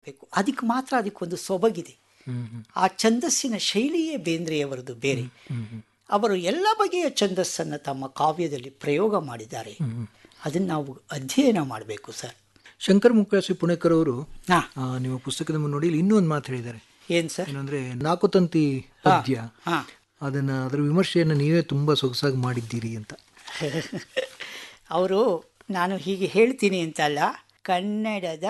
ಬೇಕು ಅದಕ್ಕೆ ಮಾತ್ರ ಅದಕ್ಕೊಂದು ಸೊಬಗಿದೆ ಆ ಛಂದಸ್ಸಿನ ಶೈಲಿಯೇ ಬೇಂದ್ರೆಯವರದು ಬೇರೆ ಅವರು ಎಲ್ಲ ಬಗೆಯ ಛಂದಸ್ಸನ್ನು ತಮ್ಮ ಕಾವ್ಯದಲ್ಲಿ ಪ್ರಯೋಗ ಮಾಡಿದ್ದಾರೆ ಅದನ್ನು ನಾವು ಅಧ್ಯಯನ ಮಾಡಬೇಕು ಸರ್ ಶಂಕರ್ ಮುಖಾಸಿ ಪುಣೇಕರ್ ಅವರು ಹಾ ಆ, ನಿಮ್ಮ ಪುಸ್ತಕದ ಮುನ್ನೋಡಿ ಇನ್ನೂ ಒಂದು ಮಾತು ಹೇಳಿದ್ದಾರೆ ಏನು ಸರ್ ಏನಂದ್ರೆ ನಾಲ್ಕು ತಂತಿ ಪದ್ಯ ಹಾಂ ಅದನ್ನ ಅದರ ವಿಮರ್ಶೆಯನ್ನು ನೀವೇ ತುಂಬಾ ಸೊಗಸಾಗಿ ಮಾಡಿದ್ದೀರಿ ಅಂತ ಅವರು ನಾನು ಹೀಗೆ ಹೇಳ್ತೀನಿ ಅಂತಲ್ಲ ಕನ್ನಡದ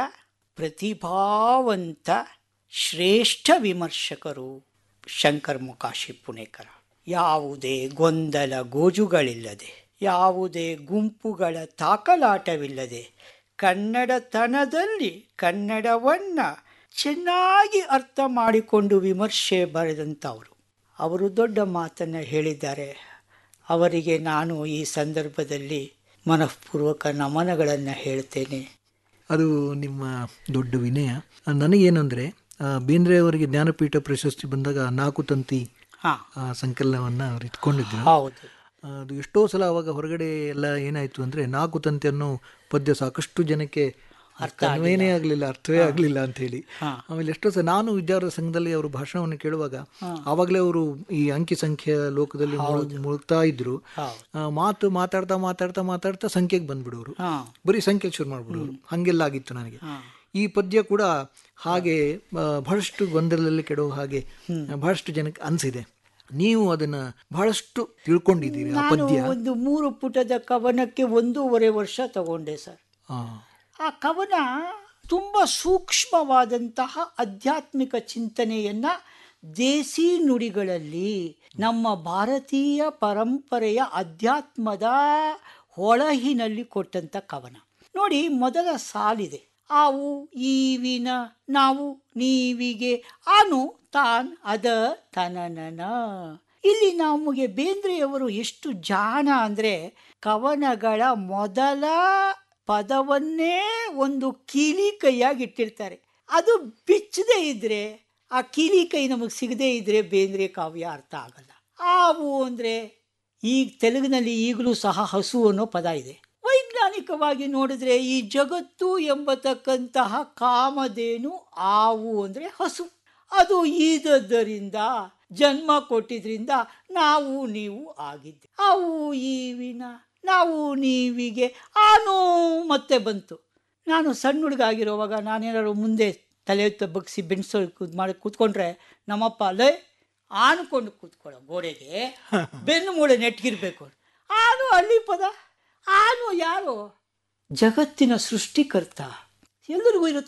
ಪ್ರತಿಭಾವಂತ ಶ್ರೇಷ್ಠ ವಿಮರ್ಶಕರು ಶಂಕರ್ ಮುಕಾಶಿ ಪುಣೇಕರ ಯಾವುದೇ ಗೊಂದಲ ಗೋಜುಗಳಿಲ್ಲದೆ ಯಾವುದೇ ಗುಂಪುಗಳ ತಾಕಲಾಟವಿಲ್ಲದೆ ಕನ್ನಡತನದಲ್ಲಿ ಕನ್ನಡವನ್ನು ಚೆನ್ನಾಗಿ ಅರ್ಥ ಮಾಡಿಕೊಂಡು ವಿಮರ್ಶೆ ಬರೆದಂಥವರು ಅವರು ದೊಡ್ಡ ಮಾತನ್ನು ಹೇಳಿದ್ದಾರೆ ಅವರಿಗೆ ನಾನು ಈ ಸಂದರ್ಭದಲ್ಲಿ ಮನಃಪೂರ್ವಕ ನಮನಗಳನ್ನು ಹೇಳ್ತೇನೆ ಅದು ನಿಮ್ಮ ದೊಡ್ಡ ವಿನಯ ಆ, ನನಗೇನಂದ್ರೆ ಆ, ಬೇಂದ್ರೆ ಅವರಿಗೆ ಜ್ಞಾನಪೀಠ ಪ್ರಶಸ್ತಿ ಬಂದಾಗ ನಾಲ್ಕು ತಂತಿ ಹಾಂ ಆ, ಸಂಕಲನವನ್ನ ಅವ್ರು ಇಟ್ಕೊಂಡಿದ್ರು ಹೌದು ಅದು ಎಷ್ಟೋ ಸಲ ಅವಾಗ ಹೊರಗಡೆ ಎಲ್ಲ ಏನಾಯ್ತು ಅಂದ್ರೆ ನಾಲ್ಕು ತಂತಿ ಅನ್ನೋ ಪದ್ಯ ಸಾಕಷ್ಟು ಜನಕ್ಕೆ ಅರ್ಥವೇನೇ ಆಗಲಿಲ್ಲ ಅರ್ಥವೇ ಆಗಲಿಲ್ಲ ಅಂತ ಹೇಳಿ ಆಮೇಲೆ ಎಷ್ಟೋ ಸಲ ನಾನು ವಿದ್ಯಾರ್ಥಿ ಸಂಘದಲ್ಲಿ ಅವರು ಭಾಷಣವನ್ನು ಕೇಳುವಾಗ ಆವಾಗಲೇ ಅವರು ಈ ಅಂಕಿ ಸಂಖ್ಯೆ ಲೋಕದಲ್ಲಿ ಮುಳುಗ್- ಮುಳುಗ್ತಾ ಇದ್ರು ಹೌದು ಆ, ಮಾತು ಮಾತಾಡ್ತಾ ಮಾತಾಡ್ತಾ ಮಾತಾಡ್ತಾ ಸಂಖ್ಯೆಗೆ ಬಂದ್ಬಿಡೋರು ಹಾಂ ಬರೀ ಸಂಖ್ಯೆ ಶುರು ಮಾಡ್ಬಿಡೋರು ಹಂಗೆಲ್ಲ ಆಗಿತ್ತು ನನಗೆ ಈ ಪದ್ಯ ಕೂಡ ಹಾಗೆ ಆ, ಬಹಳಷ್ಟು ಗೊಂದಲದಲ್ಲಿ ಕೆಡೋ ಹಾಗೆ ಆ, ಬಹಳಷ್ಟು ಜನಕ್ಕೆ ಅನಿಸಿದೆ ನೀವು ಅದನ್ನ ಬಹಳಷ್ಟು ತಿಳ್ಕೊಂಡಿದ್ದೀರಿ ಆ ನಾನು ಪದ್ಯ ಒಂದು ಮೂರು ಪುಟದ ಕವನಕ್ಕೆ ಒಂದೂವರೆ ವರ್ಷ ತಗೊಂಡೆ ಸರ್ ಆ, ಆ ಕವನ ತುಂಬ ಸೂಕ್ಷ್ಮವಾದಂತಹ ಆಧ್ಯಾತ್ಮಿಕ ಚಿಂತನೆಯನ್ನ ದೇಸಿ ನುಡಿಗಳಲ್ಲಿ ನಮ್ಮ ಭಾರತೀಯ ಪರಂಪರೆಯ ಅಧ್ಯಾತ್ಮದ ಹೊಳಹಿನಲ್ಲಿ ಕೊಟ್ಟಂತ ಕವನ ನೋಡಿ ಮೊದಲ ಸಾಲಿದೆ ಆವು ಈವಿನ ನಾವು ನೀವಿಗೆ ಅನು ತಾನ್ ಅದ ತನನನ ಇಲ್ಲಿ ನಮಗೆ ಬೇಂದ್ರೆಯವರು ಎಷ್ಟು ಜಾಣ ಅಂದ್ರೆ ಕವನಗಳ ಮೊದಲ ಪದವನ್ನೇ ಒಂದು ಕೀಲಿ ಕೈಯಾಗಿ ಇಟ್ಟಿರ್ತಾರೆ ಅದು ಬಿಚ್ಚದೇ ಇದ್ರೆ ಆ ಕೀಲಿ ಕೈ ನಮಗೆ ಸಿಗದೇ ಇದ್ರೆ ಬೇಂದ್ರೆ ಕಾವ್ಯ ಅರ್ಥ ಆಗಲ್ಲ ಆವು ಅಂದ್ರೆ ಈಗ ತೆಲುಗಿನಲ್ಲಿ ಈಗಲೂ ಸಹ ಹಸು ಅನ್ನೋ ಪದ ಇದೆ ವೈಜ್ಞಾನಿಕವಾಗಿ ನೋಡಿದ್ರೆ ಈ ಜಗತ್ತು ಎಂಬತಕ್ಕಂತಹ ಕಾಮಧೇನು ಆವು ಅಂದ್ರೆ ಹಸು ಅದು ಈದದ್ದರಿಂದ ಜನ್ಮ ಕೊಟ್ಟಿದ್ರಿಂದ ನಾವು ನೀವು ಆಗಿದ್ದೆ ಅವು ಈವಿನ ನಾವು ನೀವಿಗೆ ಆನು ಮತ್ತೆ ಬಂತು ನಾನು ಸಣ್ಣ ಹುಡುಗ ಆಗಿರೋವಾಗ ನಾನೇನಾದ್ರು ಮುಂದೆ ತಲೆ ಬಗ್ಸಿ ಬೆಣ್ಸೋ ಕೂತ್ ಮಾಡಿ ಕೂತ್ಕೊಂಡ್ರೆ ನಮ್ಮಪ್ಪ ಅಲ್ಲೇ ಆನ್ಕೊಂಡು ಕೂತ್ಕೊಳ್ಳೋ ಗೋಡೆಗೆ ಬೆನ್ನು ಮೂಳೆ ನೆಟ್ಗಿರ್ಬೇಕು ಆನು ಅಲ್ಲಿ ಪದ ಆನು ಯಾರು ಜಗತ್ತಿನ ಸೃಷ್ಟಿಕರ್ತ ಎಲ್ಲರಿಗೂ ಇರುತ್ತೆ